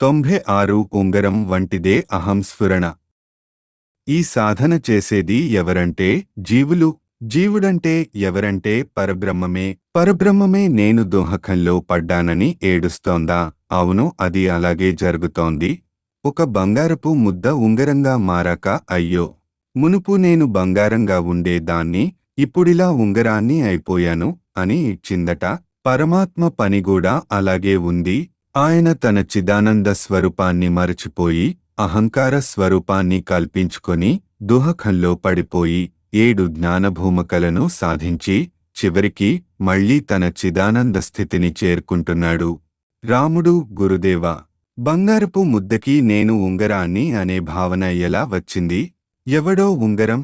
తొంభై ఆరు ఉంగరం వంటిదే అహం స్ఫురణ ఈ సాధన చేసేది ఎవరంటే జీవులు జీవుడంటే ఎవరంటే పరబ్రహ్మమే పరబ్రహ్మమే నేను దోహకంలో పడ్డానని ఏడుస్తోందా అవును అది అలాగే జరుగుతోంది ఒక బంగారపు ముద్ద ఉంగరంగా మారాక అయ్యో మునుపు నేను బంగారంగా ఉండేదాన్ని ఇప్పుడిలా ఉంగరాన్ని అయిపోయాను అని ఇచ్చిందట పరమాత్మ పని కూడా అలాగే ఉంది ఆయన తన చిదానంద స్వరూపాన్ని మరచిపోయి అహంకార స్వరూపాన్ని కల్పించుకొని దుహకంలో పడిపోయి ఏడు జ్ఞానభూమకలను సాధించి చివరికి మళ్లీ తన చిదానంద స్థితిని చేరుకుంటున్నాడు రాముడు గురుదేవ బంగారపు ముద్దకి నేను ఉంగరాన్ని అనే భావన ఎలా వచ్చింది ఎవడో ఉంగరం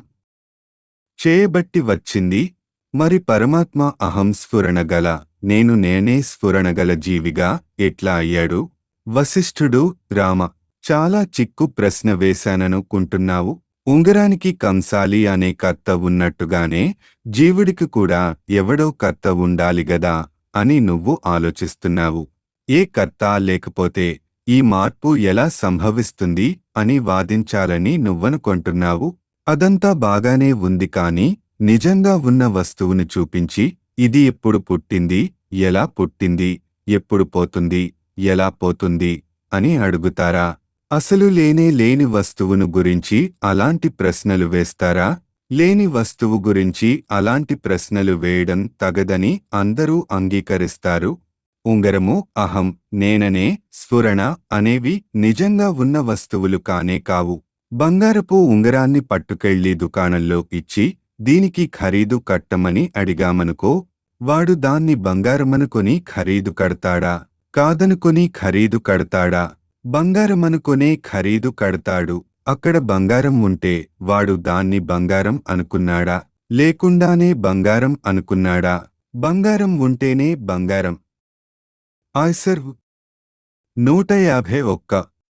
చేయబట్టి వచ్చింది మరి పరమాత్మ అహం స్ఫురణగల నేను నేనే స్ఫురణగల జీవిగా ఎట్లా అయ్యాడు వశిష్ఠుడు రామ చాలా చిక్కు ప్రశ్న వేశాననుకుంటున్నావు ఉంగరానికి కంసాలి అనే కర్త ఉన్నట్టుగానే జీవుడికి కూడా ఎవడో కర్త ఉండాలి గదా అని నువ్వు ఆలోచిస్తున్నావు ఏ కర్త లేకపోతే ఈ మార్పు ఎలా సంభవిస్తుంది అని వాదించాలని నువ్వనుకుంటున్నావు అదంతా బాగానే ఉంది కాని నిజంగా ఉన్న వస్తువును చూపించి ఇది ఎప్పుడు పుట్టింది ఎలా పుట్టింది ఎప్పుడు పోతుంది ఎలా పోతుంది అని అడుగుతారా అసలు లేనే లేని వస్తువును గురించి అలాంటి ప్రశ్నలు వేస్తారా లేని వస్తువు గురించి అలాంటి ప్రశ్నలు వేయడం తగదని అందరూ అంగీకరిస్తారు ఉంగరము అహం నేననే స్ఫురణ అనేవి నిజంగా ఉన్న వస్తువులు కానే కావు బంగారపు ఉంగరాన్ని పట్టుకెళ్లి దుకాణంలో ఇచ్చి దీనికి ఖరీదు కట్టమని అడిగామనుకో వాడు దాన్ని బంగారమనుకొని ఖరీదు కడతాడా కాదనుకొని ఖరీదు కడతాడా బంగారమనుకొనే ఖరీదు కడతాడు అక్కడ బంగారం ఉంటే వాడు దాన్ని బంగారం అనుకున్నాడా లేకుండానే బంగారం అనుకున్నాడా బంగారం ఉంటేనే బంగారం ఆయ్సర్ నూట యాభై ఒక్క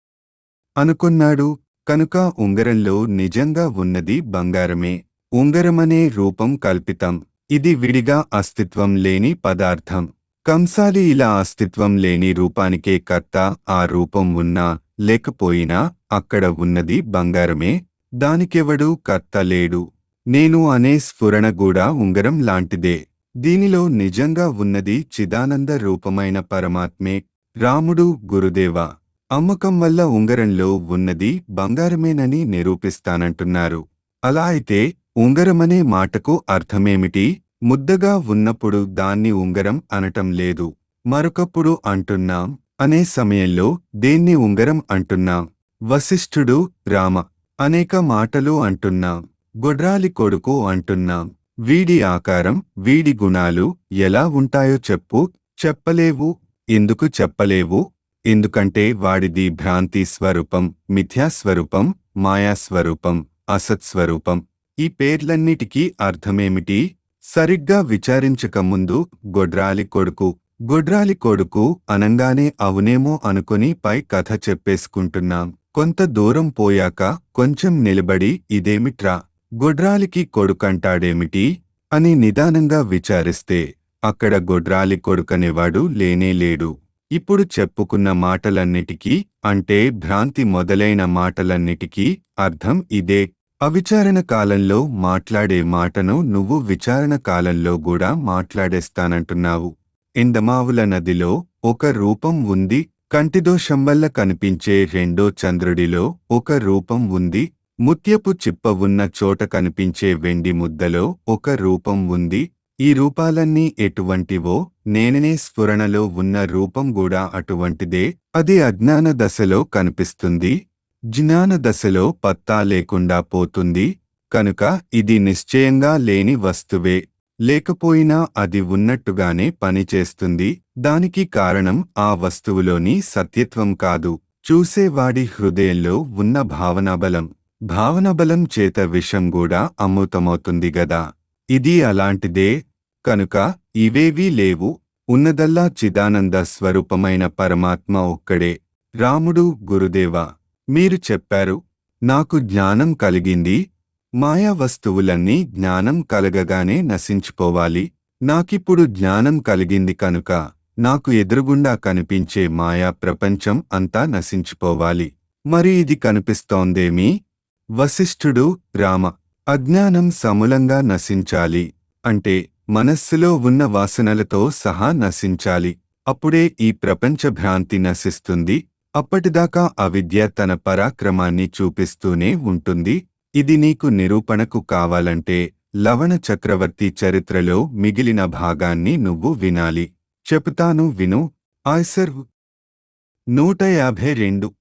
అనుకున్నాడు కనుక ఉంగరంలో నిజంగా ఉన్నది బంగారమే ఉంగరమనే రూపం కల్పితం ఇది విడిగా అస్తిత్వం లేని పదార్థం కంసాలి ఇలా అస్తిత్వం లేని రూపానికే కర్త ఆ రూపం ఉన్నా లేకపోయినా అక్కడ ఉన్నది బంగారమే దానికెవడూ కర్త లేడు నేను అనే స్ఫురణ కూడా ఉంగరం లాంటిదే దీనిలో నిజంగా ఉన్నది చిదానంద రూపమైన పరమాత్మే రాముడు గురుదేవ అమ్మకం వల్ల ఉంగరంలో ఉన్నది బంగారమేనని నిరూపిస్తానంటున్నారు అలా అయితే ఉంగరమనే మాటకు అర్థమేమిటి ముద్దగా ఉన్నప్పుడు దాన్ని ఉంగరం అనటం లేదు మరొకప్పుడు అంటున్నాం అనే సమయంలో దేన్ని ఉంగరం అంటున్నాం వశిష్ఠుడు రామ అనేక మాటలు అంటున్నాం గొడ్రాలి కొడుకు అంటున్నాం వీడి ఆకారం వీడి గుణాలు ఎలా ఉంటాయో చెప్పు చెప్పలేవు ఎందుకు చెప్పలేవు ఎందుకంటే వాడిది భ్రాంతి స్వరూపం మిథ్యాస్వరూపం మాయాస్వరూపం అసత్స్వరూపం ఈ పేర్లన్నిటికీ అర్థమేమిటి సరిగ్గా విచారించకముందు గొడ్రాలి కొడుకు గొడ్రాలి కొడుకు అనంగానే అవునేమో అనుకుని పై కథ చెప్పేసుకుంటున్నాం కొంత దూరం పోయాక కొంచెం నిలబడి ఇదేమిట్రా గొడ్రాలికి కొడుకంటాడేమిటి అని నిదానంగా విచారిస్తే అక్కడ గొడ్రాలి కొడుకనేవాడు లేనేలేడు ఇప్పుడు చెప్పుకున్న మాటలన్నిటికీ అంటే భ్రాంతి మొదలైన మాటలన్నిటికీ అర్థం ఇదే అవిచారణ కాలంలో మాట్లాడే మాటను నువ్వు విచారణ కాలంలో కూడా మాట్లాడేస్తానంటున్నావు ఇందమావుల నదిలో ఒక రూపం ఉంది కంటిదోషం వల్ల కనిపించే రెండో చంద్రుడిలో ఒక రూపం ఉంది ముత్యపు చిప్ప ఉన్న చోట కనిపించే వెండి ముద్దలో ఒక రూపం ఉంది ఈ రూపాలన్నీ ఎటువంటివో నేననే స్ఫురణలో ఉన్న రూపం కూడా అటువంటిదే అది అజ్ఞాన దశలో కనిపిస్తుంది జ్ఞాన దశలో పత్తా లేకుండా పోతుంది కనుక ఇది నిశ్చయంగా లేని వస్తువే లేకపోయినా అది ఉన్నట్టుగానే పనిచేస్తుంది దానికి కారణం ఆ వస్తువులోని సత్యత్వం కాదు చూసేవాడి హృదయంలో ఉన్న భావనాబలం భావనబలం చేత విషం కూడా అమృతమవుతుంది గదా ఇది అలాంటిదే కనుక ఇవేవీ లేవు ఉన్నదల్లా చిదానంద స్వరూపమైన పరమాత్మ ఒక్కడే రాముడు గురుదేవ మీరు చెప్పారు నాకు జ్ఞానం కలిగింది మాయా వస్తువులన్నీ జ్ఞానం కలగగానే నశించుకోవాలి నాకిప్పుడు జ్ఞానం కలిగింది కనుక నాకు ఎదురుగుండా కనిపించే మాయా ప్రపంచం అంతా నశించిపోవాలి మరి ఇది కనిపిస్తోందేమీ వశిష్ఠుడు రామ అజ్ఞానం సమూలంగా నశించాలి అంటే మనస్సులో ఉన్న వాసనలతో సహా నశించాలి అప్పుడే ఈ ప్రపంచ భ్రాంతి నశిస్తుంది అప్పటిదాకా అవిద్య తన పరాక్రమాన్ని చూపిస్తూనే ఉంటుంది ఇది నీకు నిరూపణకు కావాలంటే లవణ చక్రవర్తి చరిత్రలో మిగిలిన భాగాన్ని నువ్వు వినాలి చెబుతాను విను ఆయ్సర్ నూట యాభై రెండు